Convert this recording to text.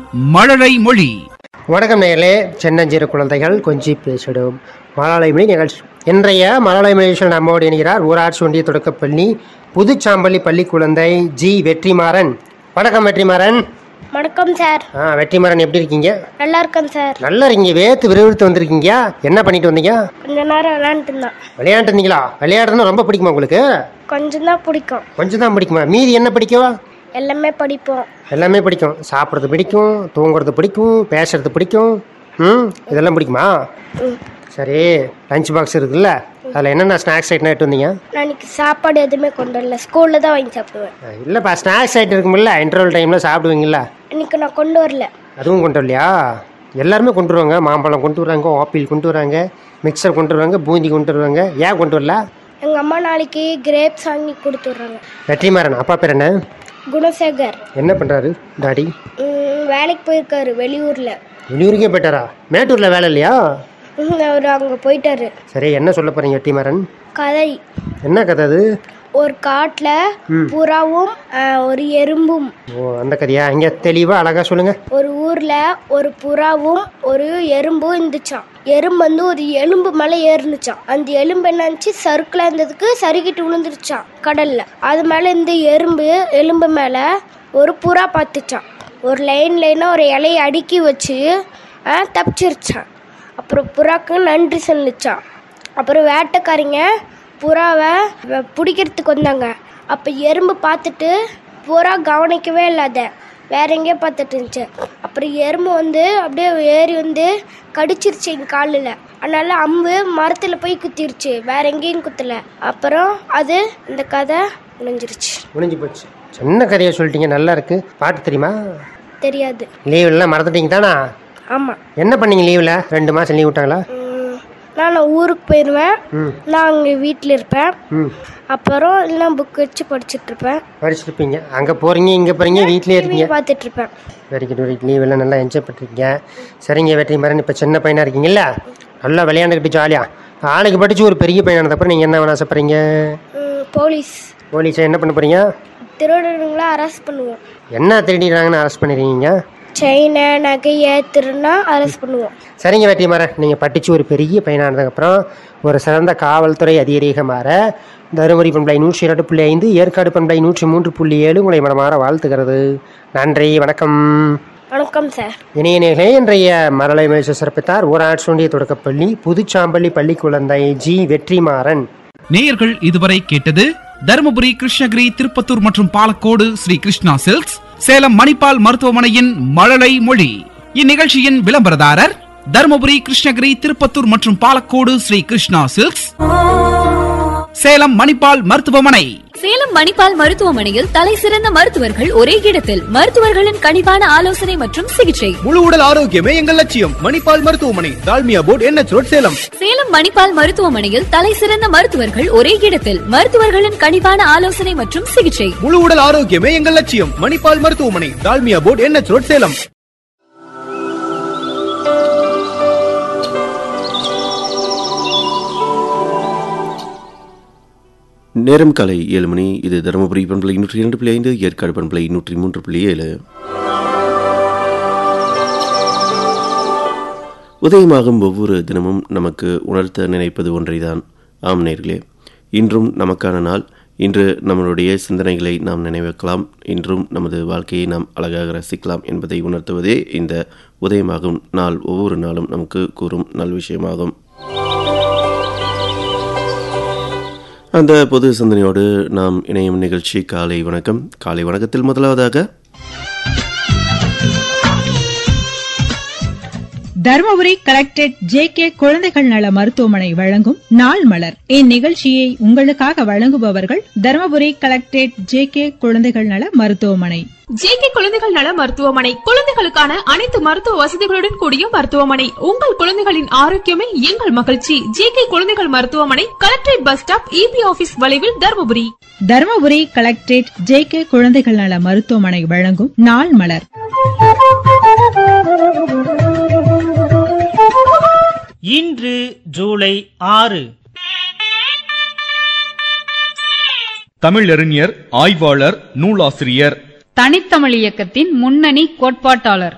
மழலை மொழி வணக்கம் நேயர்களே சின்னஞ்சிறு குழந்தைகள் கொஞ்சி பேசிடும் மலாலை மொழி நிகழ்ச்சி இன்றைய மலாலை நிகழ்ச்சியில் நம்மோடு இணைகிறார் ஊராட்சி ஒன்றிய தொடக்கப்பள்ளி புதுச்சாம்பள்ளி பள்ளி குழந்தை ஜி வெற்றிமாறன் வணக்கம் வெற்றிமாறன் வணக்கம் சார் ஆ வெற்றிமாறன் எப்படி இருக்கீங்க நல்லா இருக்கேன் சார் நல்லா இருக்கீங்க வேத்து விறுவிறுத்து வந்திருக்கீங்க என்ன பண்ணிட்டு வந்தீங்க கொஞ்ச நேரம் விளையாண்டுட்டு இருந்தேன் விளையாட்டு இருந்தீங்களா விளையாடுறதுனா ரொம்ப பிடிக்குமா உங்களுக்கு கொஞ்சம் தான் பிடிக்கும் கொஞ்சம் தான் பிடிக்குமா மீதி என்ன பிடிக்கவா எல்லாமே படிப்போம் எல்லாமே பிடிக்கும் சாப்பிட்றது பிடிக்கும் தூங்குறது பிடிக்கும் பேசுறது பிடிக்கும் ம் இதெல்லாம் பிடிக்குமா ம். சரி லஞ்ச் பாக்ஸ் இருக்குல்ல அதில் என்னென்ன ஸ்நாக்ஸ் ஐட்டம் எடுத்து வந்தீங்க நான் இன்னைக்கு சாப்பாடு எதுவுமே கொண்டு வரல ஸ்கூலில் தான் வாங்கி சாப்பிடுவேன் அஹ் இல்லைப்பா ஸ்நாக்ஸ் ஐட்டம் இருக்குமில்ல இன்டர்வல் டைமில் சாப்பிடுவீங்களா இன்னைக்கு நான் கொண்டு வரல அதுவும் கொண்டு வரலையா எல்லாருமே கொண்டு வருவாங்க மாம்பழம் கொண்டு வராங்க ஆப்பிள் கொண்டு வராங்க மிக்சர் கொண்டு வருவாங்க பூந்தி கொண்டு வருவாங்க ஏன் கொண்டு வரல எங்கள் அம்மா நாளைக்கு கிரேப்ஸ் வாங்கி கொடுத்துட்றாங்க வெற்றிமாறன் அப்பா பேர் என்ன குணசேகர் என்ன பண்ணுறாரு டாடி ம், வேலைக்கு போயிருக்காரு வெளியூரில் வெளியூருக்கே போயிட்டாரா மேட்டூரில் வேலை இல்லையா அவர் அங்கே போயிட்டாரு சரி என்ன சொல்ல போகிறீங்க வெற்றிமாறன் கதை என்ன கதை அது ஒரு காட்டில் புறாவும் ஆ, ஒரு எறும்பும் ஓ அந்த கதையா இங்கே தெளிவாக அழகாக சொல்லுங்கள் ஒரு ஊர்ல ஒரு புறாவும் ஒரு எறும்பும் இருந்துச்சான் எறும்பு வந்து ஒரு எலும்பு மேல ஏறுனுச்சான் அந்த எலும்பு என்னாச்சு சறுக்குல இருந்ததுக்கு சறுக்கிட்டு விழுந்துருச்சான் கடல்ல அது மேல இந்த எறும்பு எலும்பு மேல ஒரு புறா பார்த்துச்சான் ஒரு லைன் லைனா ஒரு இலையை அடுக்கி வச்சு ஆ, தப்பிச்சிருச்சான் அப்புறம் புறாக்கு நன்றி சொல்லிச்சான் அப்புறம் வேட்டைக்காரிங்க புறாவை வ- பிடிக்கிறதுக்கு வந்தாங்க அப்போ எறும்பு பார்த்துட்டு புறா கவனிக்கவே இல்லாத வேற எங்கேயோ பார்த்துட்டு இருந்துச்சு அப்புறம் எறும்பு வந்து அப்படியே ஏறி வந்து கடிச்சிருச்சு எங்கள் காலில் அதனால அம்பு மரத்தில் போய் குத்திருச்சு வேற எங்கேயும் குத்தல அப்புறம் அது இந்த கதை முடிஞ்சிருச்சு முடிஞ்சு போச்சு சின்ன கதையை சொல்லிட்டீங்க நல்லா இருக்கு பாட்டு தெரியுமா தெரியாது லீவெல்லாம் மறந்துட்டீங்க தானா ஆமாம் என்ன பண்ணீங்க லீவில் ரெண்டு மாதம் லீவ் விட்டாங்களா நான் ஊருக்கு போயிடுவேன் ம் நான் அங்கே வீட்டில் இருப்பேன் ம் அப்புறம் இல்லை புக் வச்சு படிச்சுட்டு இருப்பேன் படிச்சிருப்பீங்க அங்கே போகிறீங்க இங்கே போகிறீங்க வீட்டிலே இருக்கீங்க பார்த்துட்டு இருப்பேன் வெரி குட் வெரி லீவெல்லாம் நல்லா என்ஜாய் பண்ணிருக்கீங்க சரிங்க வெற்றி மரன் இப்போ சின்ன பையனாக இருக்கீங்கல்ல நல்லா விளையாண்டுக்கிட்டு ஜாலியாக ஆளுக்கு படித்து ஒரு பெரிய பையனானதுக்கப்புறம் நீங்கள் என்ன வேணும் ஆசைப்படுறீங்க ம், போலீஸ் போலீஸை என்ன பண்ண போகிறீங்க திருடனுங்களை அரெஸ்ட் பண்ணுவோம் என்ன திருடிடுறாங்கன்னு அரெஸ்ட் பண்ணிடுவீங்க செயினை நகையை திருடினா அரெஸ்ட் பண்ணுவோம் சரிங்க வெற்றிமாறன் நீங்கள் படித்து ஒரு பெரிய பையனானதுக்கப்புறம் ஒரு சிறந்த காவல்துறை அதிகாரியாக மாற தருமபுரி பண்பலை நூற்றி இரண்டு புள்ளி ஐந்து ஏற்காடு பண்பலை நூற்றி மூன்று புள்ளி ஏழு உங்களை மனமாற வாழ்த்துகிறது நன்றி வணக்கம் வணக்கம் சார் இணைய நேர்களே இன்றைய மரலை மேய்ச்சி சிறப்பித்தார் ஊராட்சி ஒன்றிய தொடக்கப்பள்ளி புதுச்சாம்பள்ளி பள்ளி குழந்தை ஜி வெற்றிமாறன் நேயர்கள் இதுவரை கேட்டது தருமபுரி கிருஷ்ணகிரி திருப்பத்தூர் மற்றும் பாலக்கோடு ஸ்ரீ கிருஷ்ணா சில்க்ஸ் சேலம் மணிப்பால் மருத்துவமனையின் மழலை மொழி இந்நிகழ்ச்சியின் விளம்பரதாரர் தருமபுரி கிருஷ்ணகிரி திருப்பத்தூர் மற்றும் பாலக்கோடு ஸ்ரீ கிருஷ்ணா சில்க்ஸ் சேலம் மணிப்பால் மருத்துவமனை சேலம் மணிப்பால் மருத்துவமனையில் தலை சிறந்த மருத்துவர்கள் ஒரே இடத்தில் மருத்துவர்களின் கனிவான ஆலோசனை மற்றும் சிகிச்சை முழு உடல் ஆரோக்கியமே எங்கள் லட்சியம் மணிப்பால் மருத்துவமனை Dalmia board NH road Salem Salem Manipal மருத்துவமனையில் தலை சிறந்த மருத்துவர்கள் ஒரே இடத்தில் மருத்துவர்களின் கனிவான ஆலோசனை மற்றும் சிகிச்சை முழு உடல் ஆரோக்கியமே எங்கள் லட்சியம் மணிப்பால் மருத்துவமனை Dalmia board NH road Salem நேரம் காலை ஏழு மணி இது தருமபுரி பண்பலை நூற்றி இரண்டு புள்ளி ஐந்து ஏற்காடு பண்பலை நூற்றி மூன்று புள்ளி ஏழு உதயமாகும் ஒவ்வொரு தினமும் நமக்கு உணர்த்த நினைப்பது ஒன்றைதான் ஆம் நேர்களே இன்றும் நமக்கான நாள் இன்று நம்மளுடைய சிந்தனைகளை நாம் நினைவைக்கலாம் இன்றும் நமது வாழ்க்கையை நாம் அழகாக ரசிக்கலாம் என்பதை உணர்த்துவதே இந்த உதயமாகும் நாள் ஒவ்வொரு நாளும் நமக்கு கூறும் நல் விஷயமாகும் அந்த பொது சிந்தனையோடு நாம் இணையும் நிகழ்ச்சி காலை வணக்கம் காலை வணக்கத்தில் முதலாவதாக தருமபுரி கலெக்டரேட் ஜே கே குழந்தைகள் நல மருத்துவமனை வழங்கும் நாள் மலர் இந்நிகழ்ச்சியை உங்களுக்காக வழங்குபவர்கள் தருமபுரி கலெக்டரேட் ஜே கே குழந்தைகள் நல மருத்துவமனை ஜேகே குழந்தைகள் நல மருத்துவமனை குழந்தைகளுக்கான அனைத்து மருத்துவ வசதிகளுடன் கூடிய மருத்துவமனை உங்கள் குழந்தைகளின் ஆரோக்கியமே எங்கள் மகிழ்ச்சி ஜேகே குழந்தைகள் மருத்துவமனை collectorate bus stop EB office வளைவில் Dharmapuri Dharmapuri collectorate J K குழந்தைகள் நல மருத்துவமனை வழங்கும் நாள் மலர் இன்று ஜூலை ஆறு தமிழறிஞர் ஆய்வாளர் நூலாசிரியர் தனித்தமிழ் இயக்கத்தின் முன்னணி கோட்பாட்டாளர்